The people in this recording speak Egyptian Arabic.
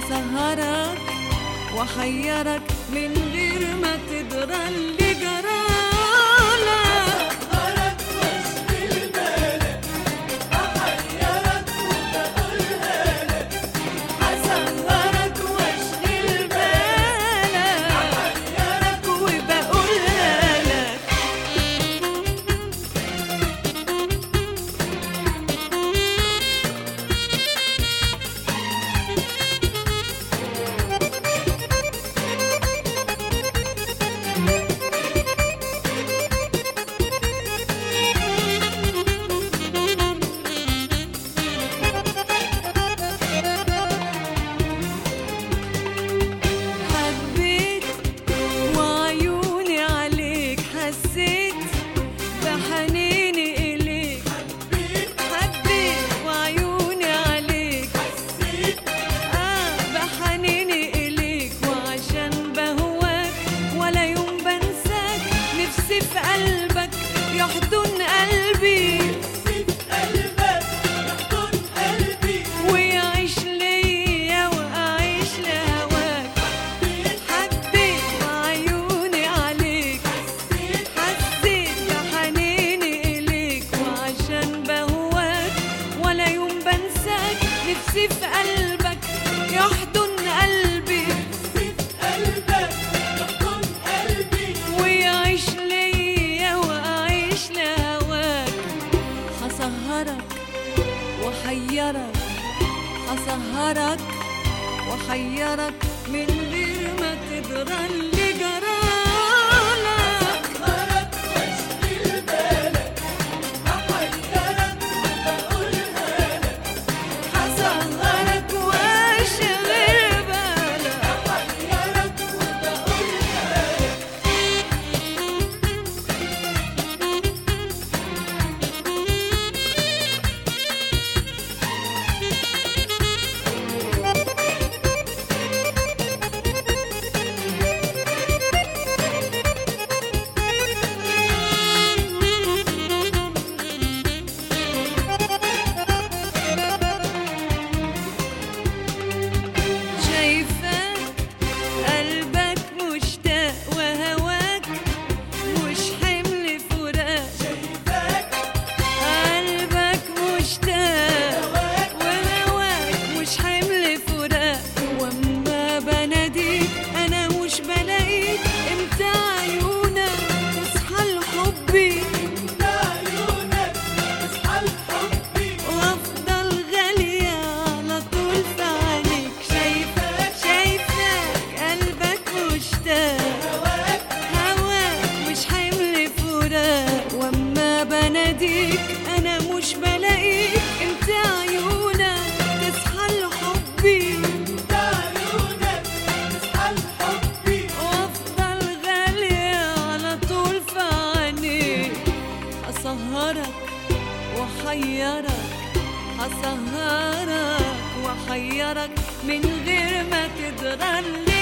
هسهرك وحيرك من غير ما تدرى اللي جرالك هسهرك واشغل بالك هحيرك وبقولها لك حبيت وعيوني عليك حسيت بحنيني إليك حبيت وعيوني عليك حسيت آه بحنيني إليك وعشان بهواك ولا يوم بنساك نفسي في قلبك يحضن قلبي ويعيش ليا وأعيش لهواك حبيت وعيوني عليك حسيت بحنيني إليك وعشان بهواك ولا يوم بنساك نفسي في قلبك يحضن قلبي ويعيش ليا وأعيش لهواك هسهرك وحيرك هسهرك وحيرك من غير ما تدرى اللي جرالك هسهرك واشغل بالك شايفاك قلبك مشتاق وهواك مش حمل فراق قلبك مشتاق وهواك مش حمل فراق واما بناديك انا مش بلاقيك امتى عيونك تصحى لحبي وافضل غالية على طول في عينيك شايفاك شايفاك قلبك مشتاق هواك مش حمل فراق واما بناديك انا مش بلاقيك انت عيونك تصحى لحبي وافضل غالية على طول في عينيك اسهرك وحيرك هسهرك وحيرك من غير ما تدرى اللي